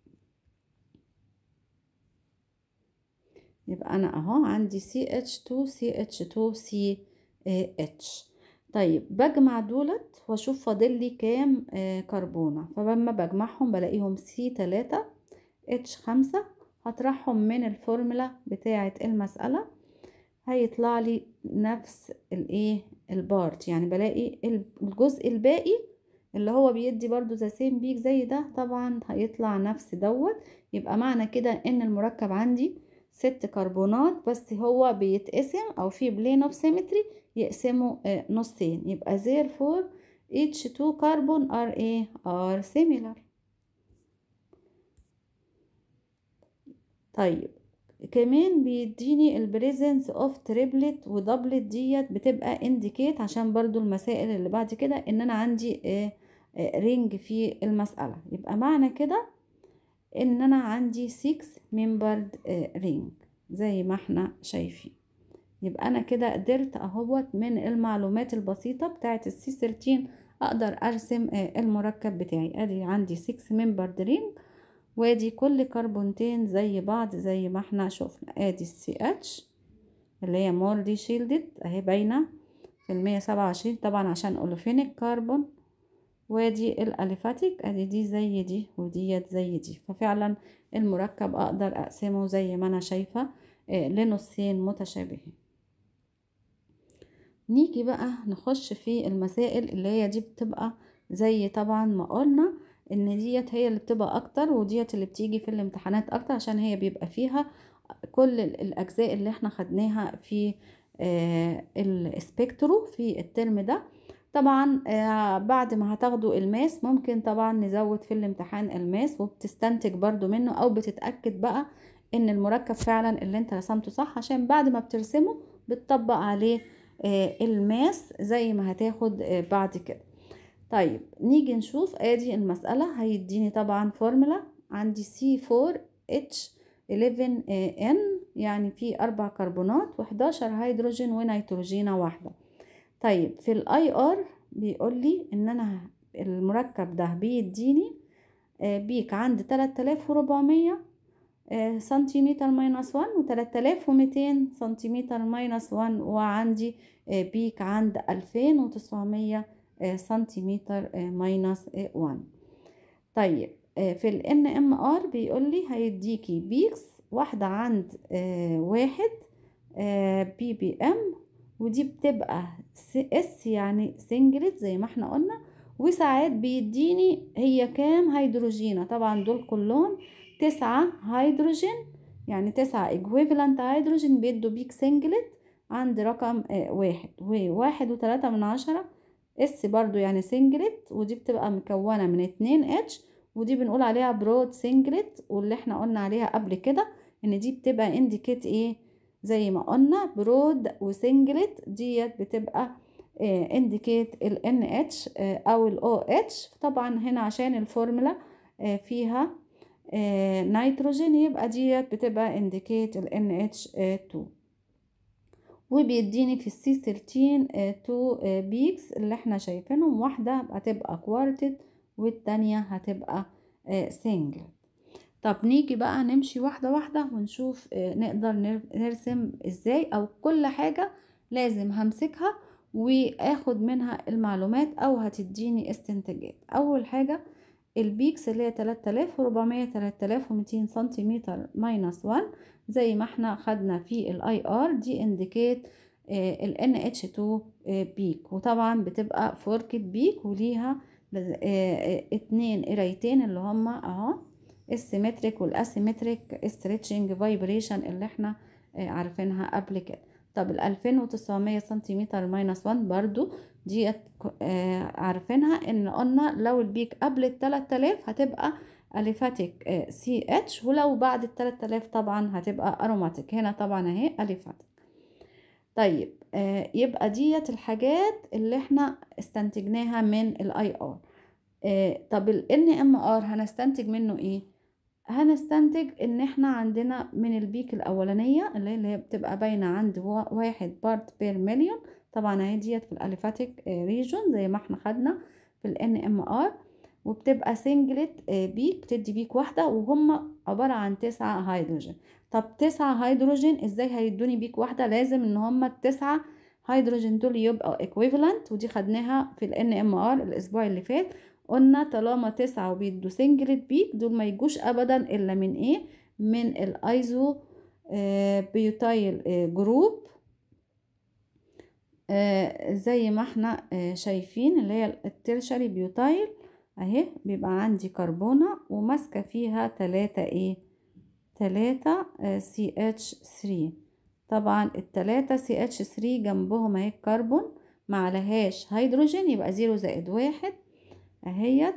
يبقى انا اهو عندي CH2 CH2 CH طيب بجمع دولت واشوف فاضل لي كام آه كربونة فلما بجمعهم بلاقيهم سي تلاتة اتش خمسة هطرحهم من الفورمولا بتاعة المسألة هيطلع لي نفس الايه البارت يعني بلاقي الجزء الباقي اللي هو بيدي برضو ذا سيم بيك زي ده طبعا هيطلع نفس دوت يبقى معنى كده ان المركب عندي ست كربونات بس هو بيتقسم او في بلين اوف سيمتري يقسموا آه، نصين يبقى therefore each two carbon are a are similar طيب كمان بيديني البريزنس اوف تريبلت ودبلت ديت بتبقى انديكيت عشان برضو المسائل اللي بعد كده ان انا عندي رينج آه، آه، في المسألة يبقى معنى كده ان انا عندي 6 ممبرد رينج زي ما احنا شايفين يبقى انا كده قدرت اهوت من المعلومات البسيطة بتاعت السي 13 اقدر ارسم آه، المركب بتاعي ادي عندي 6 ممبرد رينج وادي كل كربونتين زي بعض زي ما احنا شفنا ادي السي اتش اللي هي مولدي شيلدد اهي باينه في المية سبعة وعشرين طبعا عشان اولوفينيك كربون وادي الاليفاتيك ادي دي زي دي وديت زي دي ففعلا المركب اقدر اقسمه زي ما انا شايفة آه، لنصين متشابهين نيجي بقى نخش في المسائل اللي هي دي بتبقى زي طبعا ما قلنا ان ديت هي اللي بتبقى اكتر وديت اللي بتيجي في الامتحانات اكتر عشان هي بيبقى فيها كل الاجزاء اللي احنا خدناها في آه السبيكترو في الترم ده طبعا آه بعد ما هتاخدوا الماس ممكن طبعا نزود في الامتحان الماس وبتستنتج برضو منه او بتتأكد بقى ان المركب فعلا اللي انت رسمته صح عشان بعد ما بترسمه بتطبق عليه آه الماس زي ما هتاخد آه بعد كده طيب نيجي نشوف ادي المسألة هيديني طبعا فورمولا عندي C4H11N يعني في اربع كربونات و11 هيدروجين ونيتروجينة واحدة طيب في الاي ار بيقول لي ان انا المركب ده بيديني آه، بيك عند 3400 سنتيمتر ماينس 1 و 3200 سنتيمتر ماينس 1 وعندي بيك عند 2900 سنتيمتر ماينس 1 طيب في ال NMR بيقول لي هيديكي بيكس واحدة عند واحد بي بي ام ودي بتبقى اس يعني سنجلت زي ما احنا قلنا وساعات بيديني هي كام هيدروجينة طبعا دول كلهم تسعة هيدروجين يعني تسعة equivalent هيدروجين بيدوا بيك سنجلت عند رقم واحد وواحد وتلاتة من عشرة اس برضو يعني سنجلت ودي بتبقى مكونة من اتنين اتش ودي بنقول عليها برود سنجلت واللي احنا قلنا عليها قبل كده ان دي بتبقى انديكيت ايه زي ما قلنا برود وسنجلت ديت بتبقى انديكيت ال NH او ال OH طبعا هنا عشان الفورمولا فيها نيتروجين يبقى ديت بتبقى انديكيت ال NH2 وبيديني في السي 13 تو بيكس اللي احنا شايفينهم واحدة هتبقى كوارتد والتانية هتبقى سنجل طب نيجي بقى نمشي واحدة واحدة ونشوف نقدر نرسم ازاي او كل حاجة لازم همسكها واخد منها المعلومات او هتديني استنتاجات اول حاجة البيكس اللي هي 3400 3200 سنتيمتر ماينس 1 زي ما احنا خدنا في الاي ار دي انديكيت ال NH2 بيك وطبعا بتبقى فوركت بيك وليها اتنين قرايتين اللي هما اهو السيمتريك والاسيمتريك ستريتشنج فايبريشن اللي احنا عارفينها قبل كده طب ال 2900 سنتيمتر ماينس 1 برضو دي عارفينها ان قلنا لو البيك قبل ال 3000 هتبقى اليفاتيك سي اتش ولو بعد ال 3000 طبعا هتبقى اروماتيك هنا طبعا اهي اليفاتيك طيب آه يبقى ديت الحاجات اللي احنا استنتجناها من الاي ار آه طب ال ان ام ار هنستنتج منه ايه هنستنتج ان احنا عندنا من البيك الاولانيه اللي هي بتبقى باينه عند واحد بارت بير مليون طبعا اهي ديت في الاليفاتيك ريجون زي ما احنا خدنا في الان ام ار وبتبقى سنجلت بيك بتدي بيك واحده وهم عباره عن تسعة هيدروجين طب تسعة هيدروجين ازاي هيدوني بيك واحده لازم ان هم التسعة هيدروجين دول يبقوا equivalent ودي خدناها في ال NMR الاسبوع اللي فات قلنا طالما تسعة وبيدوا سنجلت بيك دول ما يجوش ابدا الا من ايه من الايزو بيوتايل جروب زي ما احنا شايفين اللي هي الترشري بيوتايل اهي بيبقى عندي كربونة وماسكة فيها تلاتة ايه تلاتة سي اتش ثري طبعا التلاتة سي اتش ثري جنبهم اهي الكربون معلهاش هيدروجين يبقى زيرو زائد واحد اهيت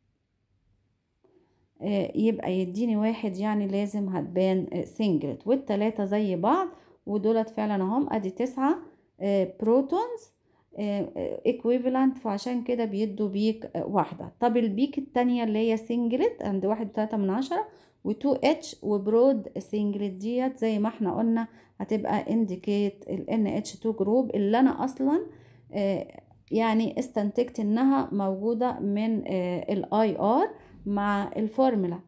يبقى يديني واحد يعني لازم هتبان سنجلت والتلاتة زي بعض ودولت فعلا اهم ادي تسعة بروتونز equivalent فعشان كده بيدوا بيك واحدة طب البيك التانية اللي هي سنجلت عند واحد وتلاتة من عشرة وتو اتش وبرود سنجلت ديت زي ما احنا قلنا هتبقى indicate ال NH2 جروب اللي انا اصلا يعني استنتجت انها موجودة من الاي ار مع الفورمولا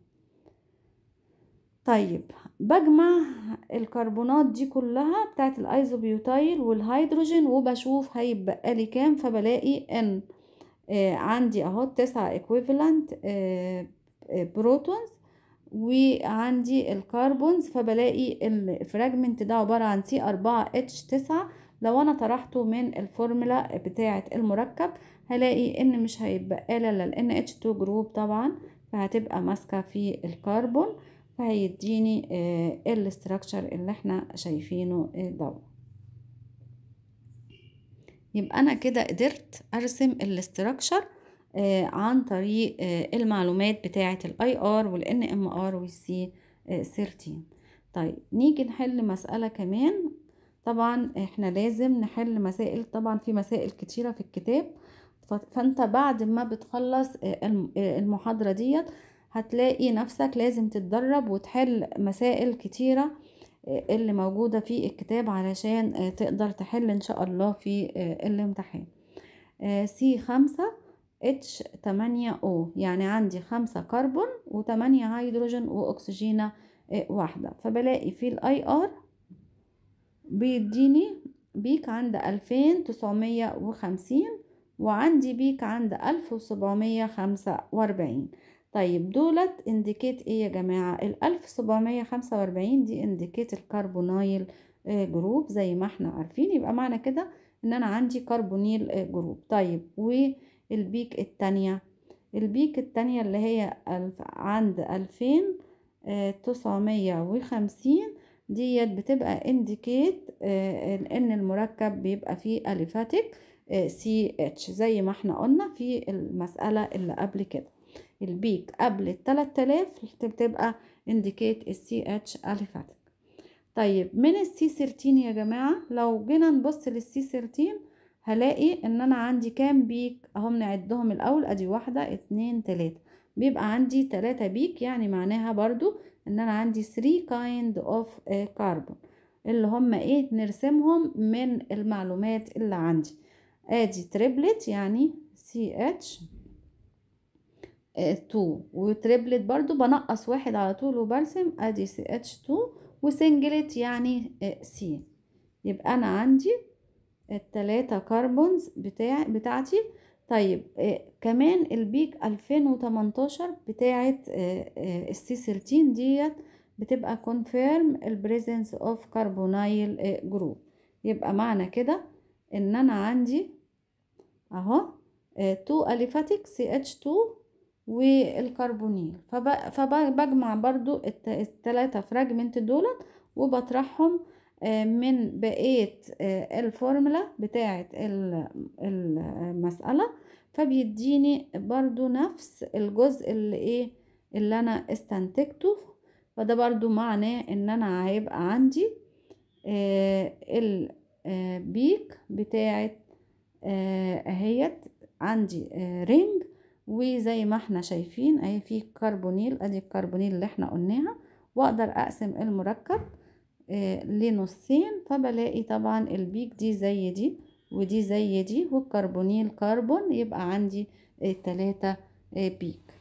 طيب بجمع الكربونات دي كلها بتاعت الايزوبيوتايل والهيدروجين وبشوف هيبقى لي كام فبلاقي ان آه عندي اهو تسعة equivalent آه بروتونز وعندي الكربونز فبلاقي الفراجمنت ده عبارة عن سي أربعة اتش تسعة لو انا طرحته من الفورمولا بتاعة المركب هلاقي ان مش هيبقى الا ال NH2 جروب طبعا فهتبقى ماسكة في الكربون فهيديني آه الاستراكشر اللي احنا شايفينه ده يبقى انا كده قدرت ارسم الاستراكشر آه عن طريق آه المعلومات بتاعة الاي ار والان ام ار والسي 13 طيب نيجي نحل مسألة كمان طبعا احنا لازم نحل مسائل طبعا في مسائل كتيرة في الكتاب فانت بعد ما بتخلص المحاضرة ديت هتلاقي نفسك لازم تتدرب وتحل مسائل كتيرة اللي موجودة في الكتاب علشان تقدر تحل ان شاء الله في الامتحان سي خمسة اتش تمانية او يعني عندي خمسة كربون وتمانية هيدروجين واكسجينة آه واحدة فبلاقي في الاي ار بيديني بيك عند ألفين تسعمية وخمسين وعندي بيك عند ألف وسبعمية خمسة وأربعين طيب دولت انديكيت ايه يا جماعة الألف سبعمية خمسة وأربعين دي انديكيت الكربونايل جروب زي ما احنا عارفين يبقى معنى كده ان انا عندي كربونيل جروب طيب والبيك التانية البيك التانية اللي هي عند ألفين تسعمية وخمسين ديت بتبقى انديكيت ان المركب بيبقى فيه اليفاتيك سي اتش زي ما احنا قلنا في المسألة اللي قبل كده البيك قبل التلات آلاف بتبقى indicate السي اتش اليفاتيك طيب من السي سيرتين يا جماعة لو جينا نبص للسي سيرتين هلاقي ان انا عندي كام بيك اهم نعدهم الاول ادي واحدة اتنين تلاتة بيبقى عندي تلاتة بيك يعني معناها برضو ان انا عندي 3 kind of carbon اللي هم ايه نرسمهم من المعلومات اللي عندي ادي تريبلت يعني سي اتش 2 وتريبلت برضو بنقص واحد على طول وبرسم ادي سي اتش 2 وسنجلت يعني سي يبقى انا عندي التلاتة كربونز بتاع بتاعتي طيب آه كمان البيك 2018 بتاعت السي 13 ديت بتبقى confirm البريزنس اوف كربونايل جروب يبقى معنى كده ان انا عندي اهو 2 اليفاتيك سي اتش 2 والكربونيل فبجمع برضو التلاتة فراجمنت دولت وبطرحهم من بقية الفورمولا بتاعة المسألة فبيديني برضو نفس الجزء اللي ايه اللي انا استنتجته فده برضو معناه ان انا هيبقى عندي البيك بتاعة اهيت عندي رينج وزي ما احنا شايفين اهي في كربونيل ادي الكربونيل اللي احنا قلناها واقدر اقسم المركب آه لنصين فبلاقي طبعا البيك دي زي دي ودي زي دي والكربونيل كربون يبقى عندي آه تلاتة آه بيك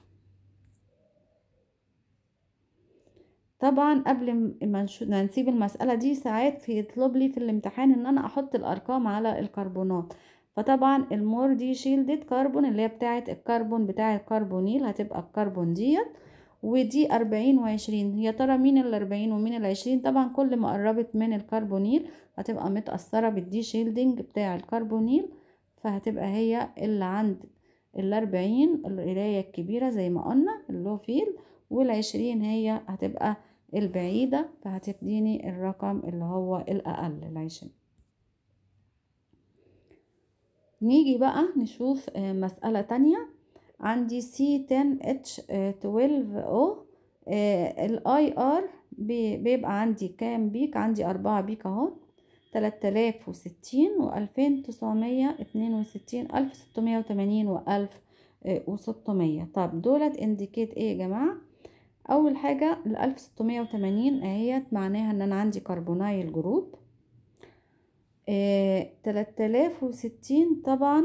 طبعا قبل ما نسيب المسألة دي ساعات في يطلب لي في الامتحان ان انا احط الارقام على الكربونات فطبعا المور دي شيلدد كربون اللي هي بتاعة الكربون بتاع الكربونيل هتبقى الكربون ديت ودي أربعين وعشرين يا ترى مين الأربعين ومين العشرين طبعا كل ما قربت من الكربونيل هتبقى متأثرة بالدي شيلدنج بتاع الكربونيل فهتبقى هي اللي عند الأربعين القراية الكبيرة زي ما قلنا اللو فيل والعشرين هي هتبقى البعيدة فهتديني الرقم اللي هو الأقل العشرين نيجي بقى نشوف مسألة تانية عندي C10H12O الاي ار بيبقى عندي كام بيك عندي أربعة بيك اهو تلات آلاف وستين وألفين تسعمية اتنين وستين ألف ستمية وتمانين وألف وستمية طب دولت انديكيت ايه يا جماعة أول حاجة الألف ستمية وتمانين اهيت معناها ان انا عندي كربونايل جروب تلات آلاف وستين طبعا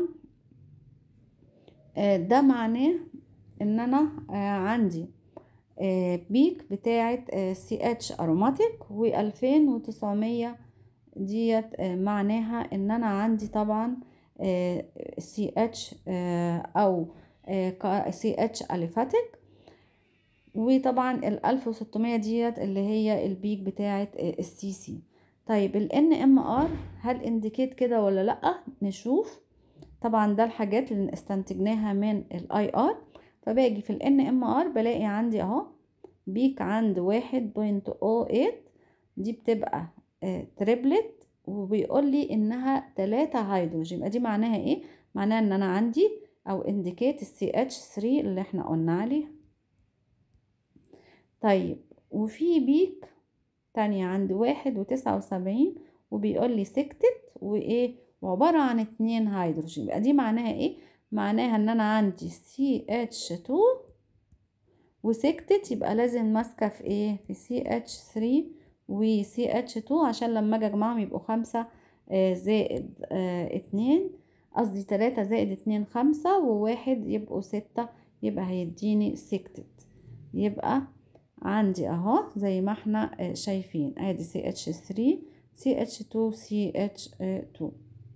آه ده معناه ان انا آه عندي آه بيك بتاعة سي اتش اروماتيك والفين وتسعمية ديت معناها ان انا عندي طبعا سي اتش او سي اتش اليفاتيك وطبعا الالف وستمية ديت اللي هي البيك بتاعة السي سي طيب ال NMR هل انديكيت كده ولا لأ نشوف طبعا ده الحاجات اللي استنتجناها من الاي ار فباجي في ال NMR بلاقي عندي اهو بيك عند واحد بوينت او ايت دي بتبقى اه تريبلت وبيقول لي انها تلاتة هيدروجين يبقى دي معناها ايه معناها ان انا عندي او انديكيت السي اتش 3 اللي احنا قلنا عليه طيب وفي بيك تانية عند واحد وتسعة وسبعين وبيقول لي سكتت وايه وعبارة عن اتنين هيدروجين يبقى دي معناها ايه معناها ان انا عندي سي اتش تو وسكتت يبقى لازم ماسكة في ايه في سي اتش ثري وسي اتش تو عشان لما اجي اجمعهم يبقوا خمسة آه زائد آه اتنين قصدي تلاتة زائد اتنين خمسة وواحد يبقوا ستة يبقى هيديني سكتت يبقى عندي اهو زي ما احنا شايفين ادي CH3 CH2 CH2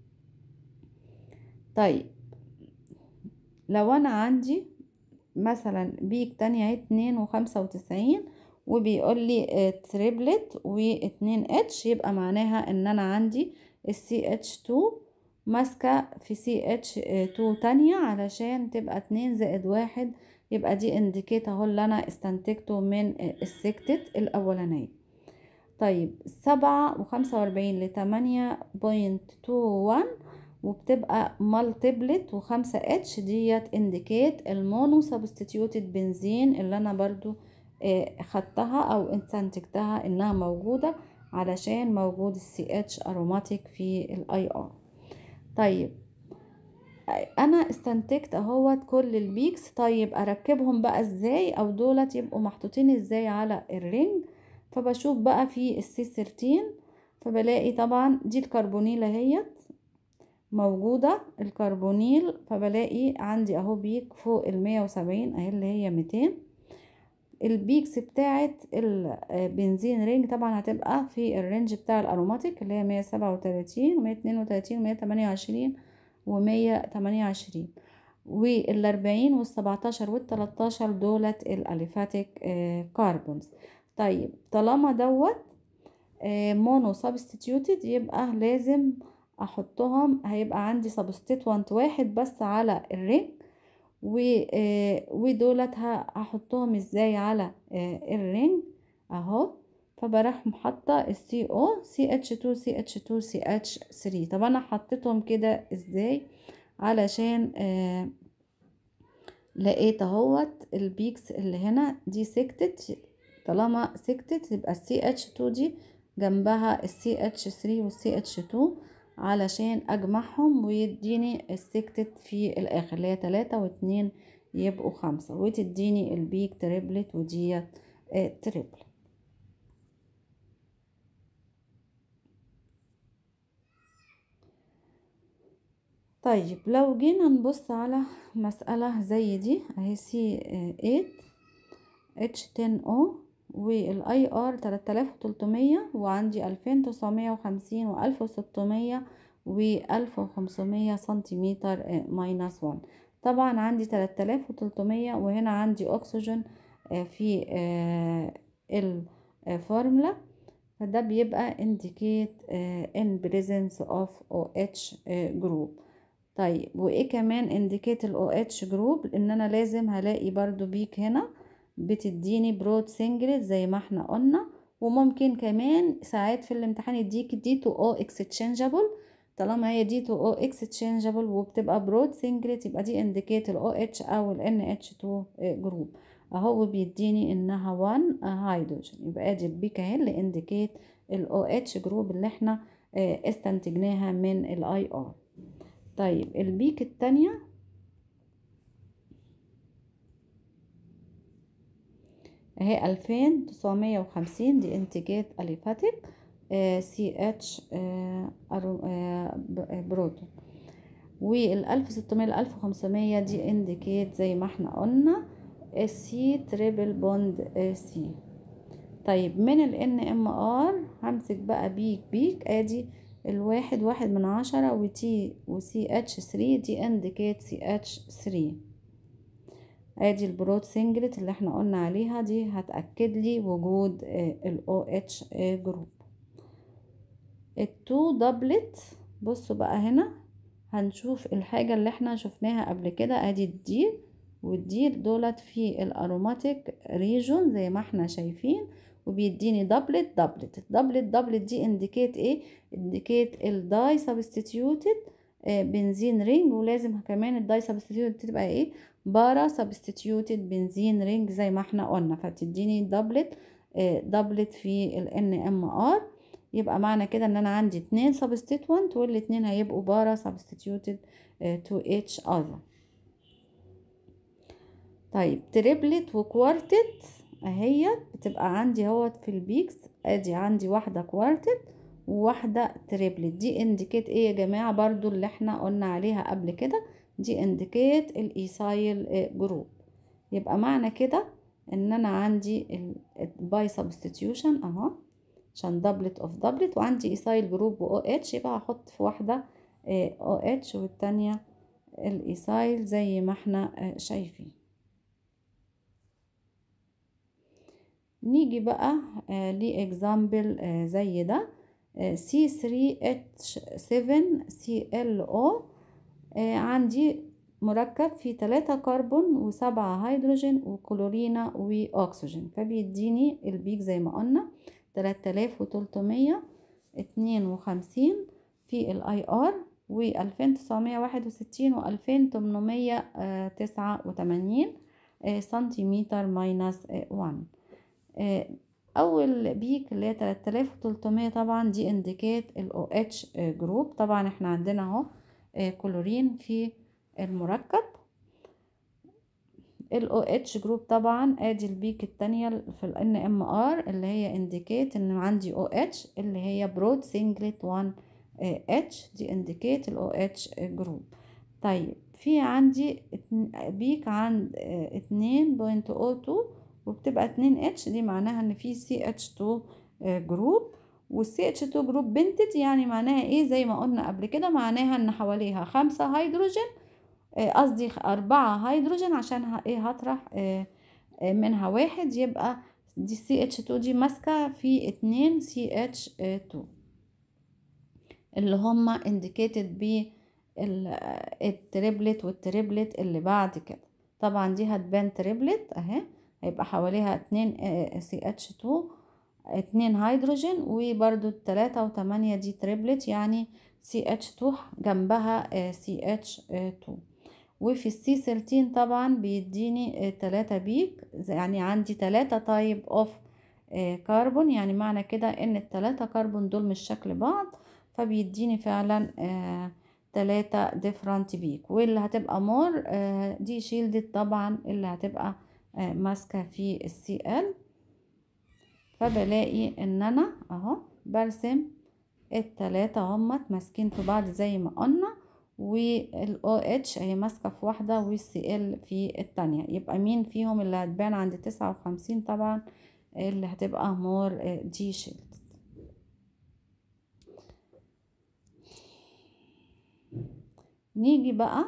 طيب لو انا عندي مثلا بيك تانية اهي اتنين وخمسة وتسعين وبيقول لي تريبلت واتنين اتش يبقى معناها ان انا عندي السي اتش تو ماسكة في سي اتش تو تانية علشان تبقى اتنين زائد واحد يبقى دي انديكيت اهو اللي انا استنتجته من السكتة الاولانية طيب سبعة وخمسة واربعين لتمانية بوينت تو وان وبتبقى مالتيبلت وخمسة اتش ديت انديكيت المونو سبستيتيوتد بنزين اللي انا برضو خدتها او استنتجتها انها موجودة علشان موجود السي اتش اروماتيك في الاي ار طيب انا استنتجت اهوت كل البيكس طيب اركبهم بقى ازاي او دولت يبقوا محطوطين ازاي على الرينج فبشوف بقى في السي 13 فبلاقي طبعا دي الكربونيل اهيت موجودة الكربونيل فبلاقي عندي اهو بيك فوق المية وسبعين اهي اللي هي ميتين البيكس بتاعت البنزين رينج طبعا هتبقى في الرينج بتاع الاروماتيك اللي هي مية سبعة وتلاتين ومية اتنين وتلاتين ومية تمانية وعشرين ومية تمانية وعشرين والأربعين والسبعتاشر والتلاتاشر دولت الأليفاتيك كاربونز طيب طالما دوت مونو سبستيتيوتد يبقى لازم احطهم هيبقى عندي سبستيتوانت واحد بس على الرينج ودولت هحطهم ازاي على الرينج اهو فبروح محطة السي او سي اتش 2 سي اتش 2 سي اتش 3 طب انا حطيتهم كده ازاي علشان آه لقيت اهوت البيكس اللي هنا دي سكتت طالما سكتت يبقى السي اتش 2 دي جنبها السي اتش 3 والسي اتش 2 علشان اجمعهم ويديني السكتت في الاخر اللي هي تلاتة واتنين يبقوا خمسة وتديني البيك تريبلت وديت آه تريبلت طيب لو جينا نبص على مسألة زي دي اهي سي 8 اتش 10 او والاي ار 3300 وعندي 2950 و 1600 و 1500 سنتيمتر ماينس 1 طبعا عندي 3300 وهنا عندي اكسجين في الفورمولا فده بيبقى indicate in presence of OH group طيب وايه كمان indicate ال OH group ان انا لازم هلاقي برضو بيك هنا بتديني برود سنجلت زي ما احنا قلنا وممكن كمان ساعات في الامتحان يديك دي تو او اكستشينجابل طالما هي دي تو او اكستشينجابل وبتبقى برود سنجلت يبقى دي انديكيت الاو اتش او ال ان اتش 2 جروب اهو بيديني انها 1 هيدروجين يبقى ادي البيك اهي اللي انديكيت الاو اتش جروب اللي احنا استنتجناها من الاي ار طيب البيك التانية اهي الفين تسعمية وخمسين دي انتجات اليفاتيك سي اتش بروتون والألف ستمية لألف وخمسمية دي انديكيت زي ما احنا قلنا سي تريبل بوند سي طيب من ال ان ام ار همسك بقى بيك بيك ادي الواحد واحد من عشرة وتي وسي اتش ثري دي انديكيت سي اتش ثري ادي البرود سنجلت اللي احنا قلنا عليها دي هتأكد لي وجود ال OH جروب التو دبلت بصوا بقى هنا هنشوف الحاجة اللي احنا شفناها قبل كده ادي الدير والدير دولت في الاروماتيك ريجون زي ما احنا شايفين وبيديني دبلت دبلت الدبلت دبلت دي انديكيت ايه انديكيت الداي سبستيتيوتد بنزين رينج ولازم كمان الداي سبستيتيوتد تبقى ايه بارا سبستيتيوتد بنزين رينج زي ما احنا قلنا فتديني دبلت دبلت في ال ان ام ار يبقى معنى كده ان انا عندي اتنين سبستيتوانت والاتنين هيبقوا بارا سبستيتيوتد تو اتش اذر طيب تريبلت وكوارتت اهي بتبقى عندي اهوت في البيكس ادي عندي واحدة كوارتت وواحدة تريبلت دي انديكيت ايه يا جماعة برضو اللي احنا قلنا عليها قبل كده دي انديكيت الايسايل جروب يبقى معنى كده ان انا عندي الباي سبستيتيوشن اهو عشان دبلت اوف دبلت وعندي ايسايل جروب و او اتش يبقى هحط في واحده او اتش والتانية الايسايل زي ما احنا شايفين نيجي بقى لإكزامبل زي ده C3H7ClO عندي مركب فيه تلاتة كربون وسبعة هيدروجين وكلورينا وأكسجين فبيديني البيك زي ما قلنا تلات آلاف وتلتمية اتنين وخمسين في الاي ار والفين تسعمية واحد وستين والفين تمنمية تسعة وتمانين سنتيمتر ماينس وان اول بيك اللي هي 3300 طبعا دي انديكيت الاو اتش جروب طبعا احنا عندنا اهو كلورين في المركب الاو اتش جروب طبعا ادي البيك التانية في الان ام ار اللي هي انديكيت ان عندي او اتش اللي هي برود سنجلت 1 اتش دي انديكيت الاو اتش جروب طيب في عندي بيك عند اتنين بوينت او تو وبتبقى 2 اتش دي معناها ان في سي اتش 2 جروب والسي اتش 2 جروب بنتد يعني معناها ايه زي ما قلنا قبل كده معناها ان حواليها خمسة هيدروجين قصدي أربعة هيدروجين عشان ايه هطرح منها واحد يبقى دي سي اتش 2 دي ماسكة في اتنين سي اتش 2 اللي هما انديكيتد ب التريبلت والتريبلت اللي بعد كده طبعا دي هتبان تريبلت اهي هيبقى حواليها اتنين سي اتش تو اتنين هيدروجين وبرده التلاتة وتمانية دي تريبلت يعني سي اتش تو جنبها سي اتش تو وفي السي سيرتين طبعا بيديني تلاتة بيك يعني عندي تلاتة تايب اوف كربون يعني معنى كده ان التلاتة كربون دول مش شكل بعض فبيديني فعلا تلاتة ديفرنت بيك واللي هتبقى مور دي شيلدد طبعا اللي هتبقى ماسكة في السي ال فبلاقي ان انا اهو برسم التلاتة همت ماسكين في بعض زي ما قلنا والاو اتش هي ماسكة في واحدة والسي ال في التانية يبقى مين فيهم اللي هتبان عند تسعة وخمسين طبعا اللي هتبقى مور دي شيلد نيجي بقى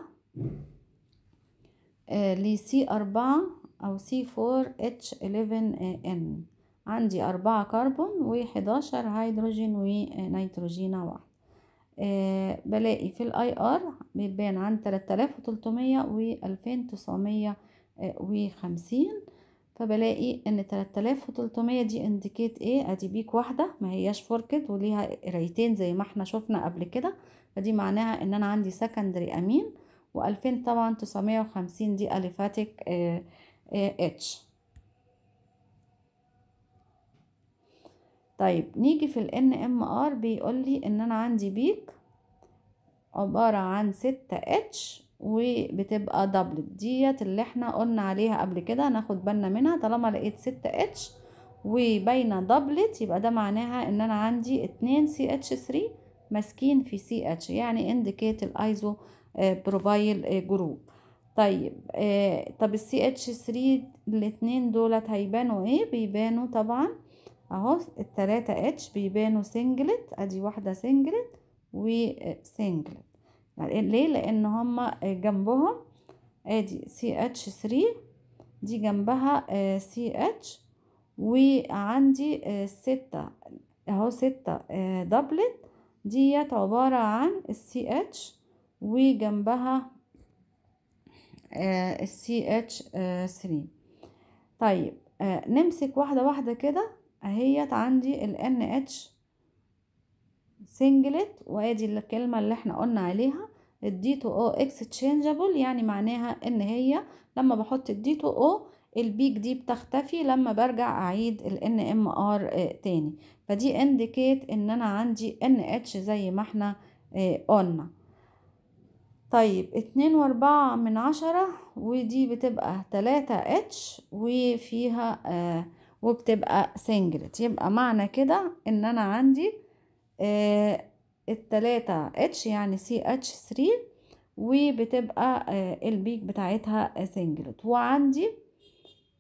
لسي أربعة أو سي فور اتش 11 ان عندي أربعة كربون وحداشر هيدروجين ونيتروجينة واحد أه بلاقي في الاي ار بيبان عن تلات آلاف وتلتمية والفين تسعمية وخمسين فبلاقي ان تلات آلاف وتلتمية دي انديكيت ايه ادي بيك واحدة ما هياش فوركت وليها قرايتين زي ما احنا شفنا قبل كده فدي معناها ان انا عندي سكندري امين والفين طبعا تسعمية وخمسين دي اليفاتيك اه اتش طيب نيجي في ال NMR بيقول لي ان انا عندي بيك عبارة عن ستة اتش وبتبقى دبلت ديت اللي احنا قلنا عليها قبل كده ناخد بالنا منها طالما لقيت ستة اتش وباينة دبلت يبقى ده معناها ان انا عندي اتنين سي اتش 3 ماسكين في سي اتش يعني انديكيت الايزو بروبايل جروب طيب آه طب السي اتش 3 الاتنين دولت هيبانوا ايه بيبانوا طبعا اهو التلاتة اتش بيبانوا سنجلت ادي واحدة سنجلت وسنجلت يعني ليه لان هما جنبهم ادي سي اتش 3 دي جنبها سي اتش وعندي آه ستة اهو ستة آه دبلت ديت عبارة عن السي اتش وجنبها السي اتش 3 طيب آه نمسك واحدة واحدة كده اهيت عندي ال NH سنجلت وادي الكلمة اللي احنا قلنا عليها الدي تو او اكستشينجابل يعني معناها ان هي لما بحط الدي تو او البيك دي بتختفي لما برجع اعيد ال NMR تاني فدي انديكيت ان انا عندي NH زي ما احنا قلنا طيب اتنين واربعة من عشرة ودي بتبقى تلاتة اتش وفيها آه وبتبقى سنجلت يبقى معنى كده ان انا عندي آه التلاتة اتش يعني سي اتش 3 وبتبقى آه البيك بتاعتها سنجلت وعندي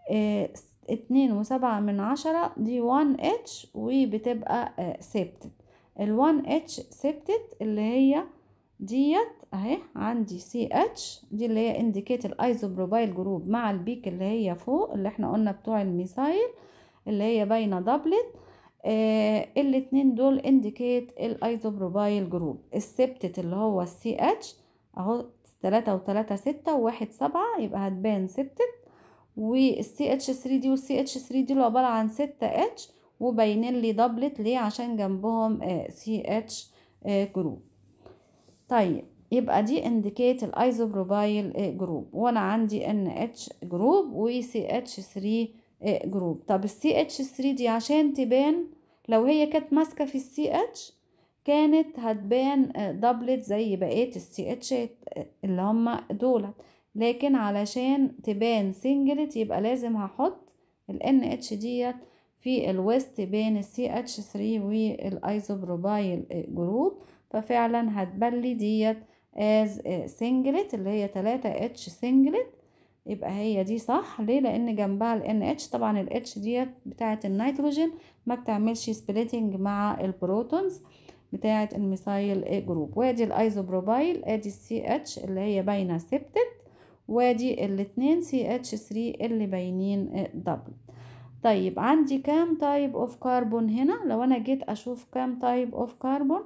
اتنين وسبعة من عشرة دي 1 اتش وبتبقى سبتت ال 1 اتش سبتت اللي هي ديت اهي عندي سي اتش دي اللي هي انديكيت الايزوبروبايل جروب مع البيك اللي هي فوق اللي احنا قلنا بتوع الميثايل اللي هي باينه دبلت آه الاتنين دول انديكيت الايزوبروبايل جروب السبتت اللي هو السي اتش اهو تلاتة وتلاتة ستة وواحد سبعة يبقى هتبان سبتت والسي اتش 3 دي والسي اتش 3 دي اللي عبارة عن ستة اتش وباينين لي دبلت ليه عشان جنبهم سي اتش جروب طيب يبقى دي انديكيت الايزوبروبايل جروب وانا عندي ان اتش جروب وسي اتش 3 جروب طب السي اتش 3 دي عشان تبان لو هي كانت ماسكه في السي اتش كانت هتبان دبلت زي بقيه السي اتش اللي هم دولت لكن علشان تبان سنجلت يبقى لازم هحط ال ان اتش ديت في الويست بين السي اتش 3 والايزوبروبايل جروب ففعلا هتبلي ديت از سنجلت اللي هي 3 اتش سنجلت يبقى هي دي صح ليه لان جنبها ال اتش طبعا ال اتش ديت بتاعه النيتروجين ما بتعملش سبليتنج مع البروتونز بتاعه الميثايل جروب وادي الايزوبروبايل ادي السي اتش اللي هي باينه سبتت وادي الاتنين سي اتش 3 اللي باينين دبل طيب عندي كام تايب اوف كربون هنا لو انا جيت اشوف كام تايب اوف كربون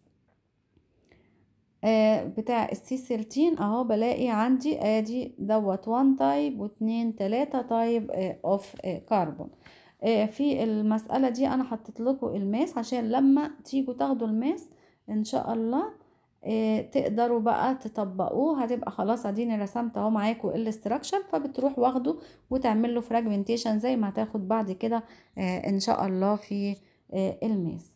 آه بتاع السي 13 اهو بلاقي عندي ادي دوت 1 تايب واتنين تلاتة تايب اوف كربون آه في المسألة دي انا حطيت لكم الماس عشان لما تيجوا تاخدوا الماس ان شاء الله آه تقدروا بقى تطبقوه هتبقى خلاص اديني رسمت اهو معاكم الاستراكشر فبتروح واخده وتعمل له فراجمنتيشن زي ما هتاخد بعد كده ان شاء الله في الماس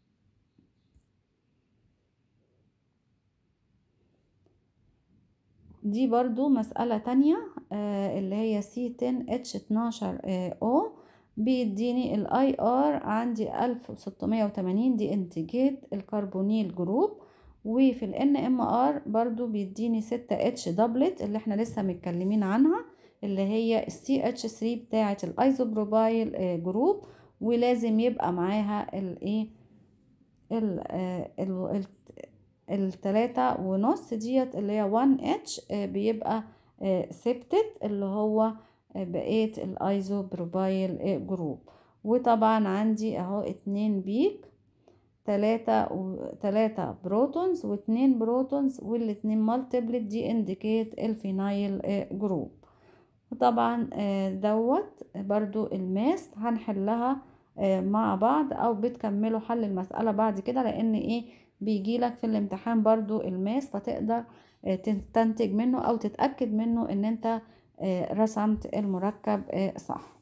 دي برضو مسألة تانية آه اللي هي سي 10 اتش 12 او بيديني الاي ار عندي 1680 دي انتجيت الكربونيل جروب وفي ال ان ام ار برضو بيديني 6 اتش دبلت اللي احنا لسه متكلمين عنها اللي هي السي اتش 3 بتاعة الايزوبروبايل جروب ولازم يبقى معاها الايه ال التلاتة ونص ديت اللي هي 1 اتش بيبقى سبتت اللي هو بقية الايزوبروبايل جروب وطبعا عندي اهو اتنين بيك تلاتة و تلاتة بروتونز واتنين بروتونز والاتنين مالتيبلت دي انديكيت الفينايل جروب وطبعا دوت برضو الماس هنحلها مع بعض او بتكملوا حل المسألة بعد كده لان ايه بيجيلك في الامتحان برضو الماس فتقدر تستنتج منه او تتأكد منه ان انت رسمت المركب صح